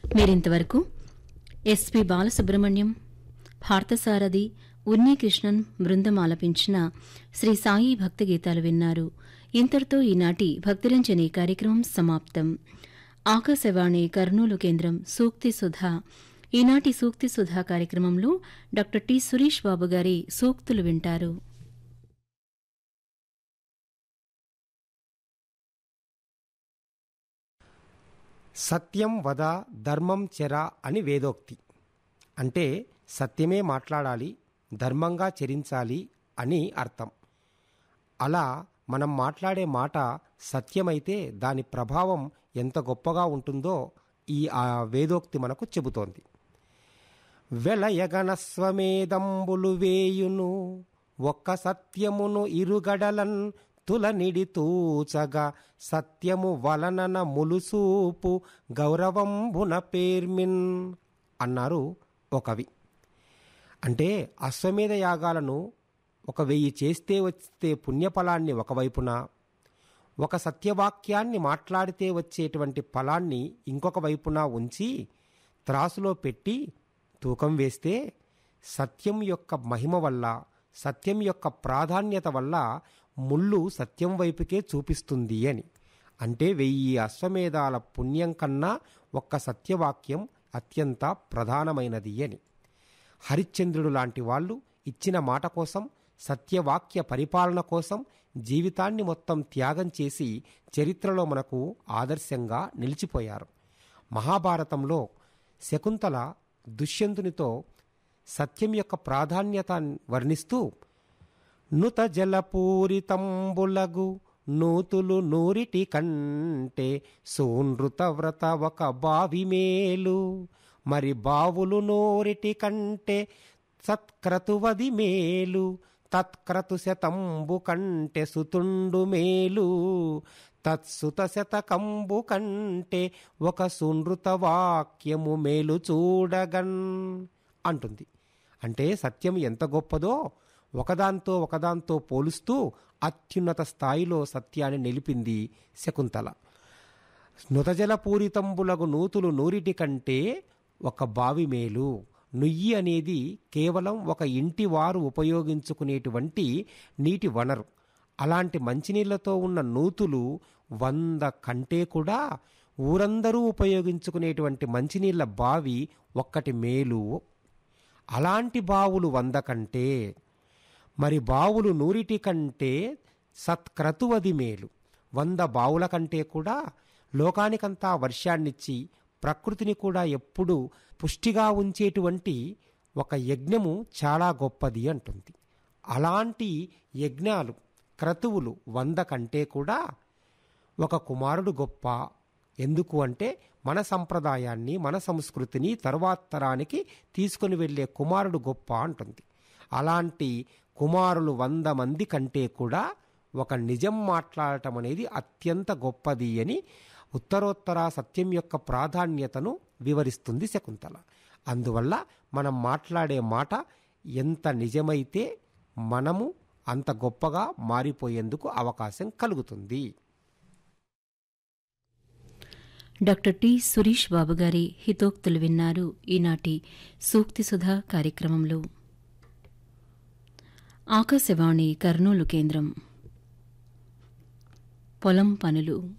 మీరింతవరకు ఎస్పి బాలసుబ్రహ్మణ్యం భారతసారథి ఉన్నీకృష్ణన్ బృందం ఆలపించిన శ్రీ సాయి భక్తి గీతాలు విన్నారు ఇంతటితో ఈనాటి భక్తిరంజని కార్యక్రమం సమాప్తం ఆకాశవాణి కర్నూలు కేంద్రం సూక్తి సుధా ఈనాటి సూక్తి సుధా కార్యక్రమంలో డాక్టర్ టి సురేష్ బాబు గారి సూక్తులు వింటారు సత్యం వద ధర్మం చెర అని వేదోక్తి అంటే సత్యమే మాట్లాడాలి ధర్మంగా చరించాలి అని అర్థం అలా మనం మాట్లాడే మాట సత్యమైతే దాని ప్రభావం ఎంత గొప్పగా ఉంటుందో ఈ ఆ వేదోక్తి మనకు చెబుతోంది వెలయగనస్వమేదంబులు వేయును ఒక్క సత్యమును ఇరుగడలన్ తులనిడి తూచగా సత్యము వలనన ములుసూపు గౌరవంబున పేర్మిన్ అన్నారు ఒక కవి అంటే అశ్వమేధ యాగాలను ఒక వెయ్యి చేస్తే వస్తే పుణ్యఫలాన్ని ఒకవైపున ఒక సత్యవాక్యాన్ని మాట్లాడితే వచ్చేటువంటి ఫలాన్ని ఇంకొక వైపున ఉంచి త్రాసులో పెట్టి తూకం వేస్తే సత్యం యొక్క మహిమ వల్ల సత్యం యొక్క ప్రాధాన్యత వల్ల ముళ్ళు సత్యం వైపుకే చూపిస్తుంది అని అంటే వెయ్యి అశ్వమేధాల పుణ్యం కన్నా ఒక్క సత్యవాక్యం అత్యంత ప్రధానమైనది అని హరిశ్చంద్రుడు లాంటి వాళ్ళు ఇచ్చిన మాట కోసం సత్యవాక్య పరిపాలన కోసం జీవితాన్ని మొత్తం త్యాగం చేసి చరిత్రలో మనకు ఆదర్శంగా నిలిచిపోయారు మహాభారతంలో శకుంతల దుష్యంతునితో సత్యం యొక్క ప్రాధాన్యత వర్ణిస్తూ నుత జలపూరితంబులగు నూతులు నూరిటి కంటే సూనృత వ్రత ఒక బావి మేలు మరి బావులు నూరిటి కంటే సత్క్రతువది మేలు తత్క్రతు శతంబు కంటే సుతుండు మేలు తత్సుత శతకంబు కంటే ఒక సునృత వాక్యము మేలు చూడగన్ అంటుంది అంటే సత్యం ఎంత గొప్పదో ఒకదాంతో ఒకదాంతో పోలుస్తూ అత్యున్నత స్థాయిలో సత్యాన్ని నిలిపింది శకుంతల నుతజల పూరితంబులగు నూతులు నూరిటి కంటే ఒక బావి మేలు నుయ్యి అనేది కేవలం ఒక ఇంటి వారు ఉపయోగించుకునేటువంటి నీటి వనరు అలాంటి మంచినీళ్లతో ఉన్న నూతులు వంద కంటే కూడా ఊరందరూ ఉపయోగించుకునేటువంటి మంచినీళ్ల బావి ఒక్కటి మేలు అలాంటి బావులు వంద కంటే మరి బావులు నూరిటి కంటే సత్క్రతువది మేలు వంద బావుల కంటే కూడా లోకానికంతా వర్షాన్నిచ్చి ప్రకృతిని కూడా ఎప్పుడూ పుష్టిగా ఉంచేటువంటి ఒక యజ్ఞము చాలా గొప్పది అంటుంది అలాంటి యజ్ఞాలు క్రతువులు వంద కంటే కూడా ఒక కుమారుడు గొప్ప ఎందుకు అంటే మన సంప్రదాయాన్ని మన సంస్కృతిని తరువాత తరానికి తీసుకుని వెళ్ళే కుమారుడు గొప్ప అంటుంది అలాంటి కుమారులు వంద మంది కంటే కూడా ఒక నిజం మాట్లాడటం అనేది అత్యంత గొప్పది అని ఉత్తరోత్తర సత్యం యొక్క ప్రాధాన్యతను వివరిస్తుంది శకుంతల అందువల్ల మనం మాట్లాడే మాట ఎంత నిజమైతే మనము అంత గొప్పగా మారిపోయేందుకు అవకాశం కలుగుతుంది డాక్టర్ టి సురేష్ బాబు గారి హితోక్తులు విన్నారు ఈనాటి సూక్తి సుధా కార్యక్రమంలో ఆకాశవాణి కర్నూలు కేంద్రం పొలం పనులు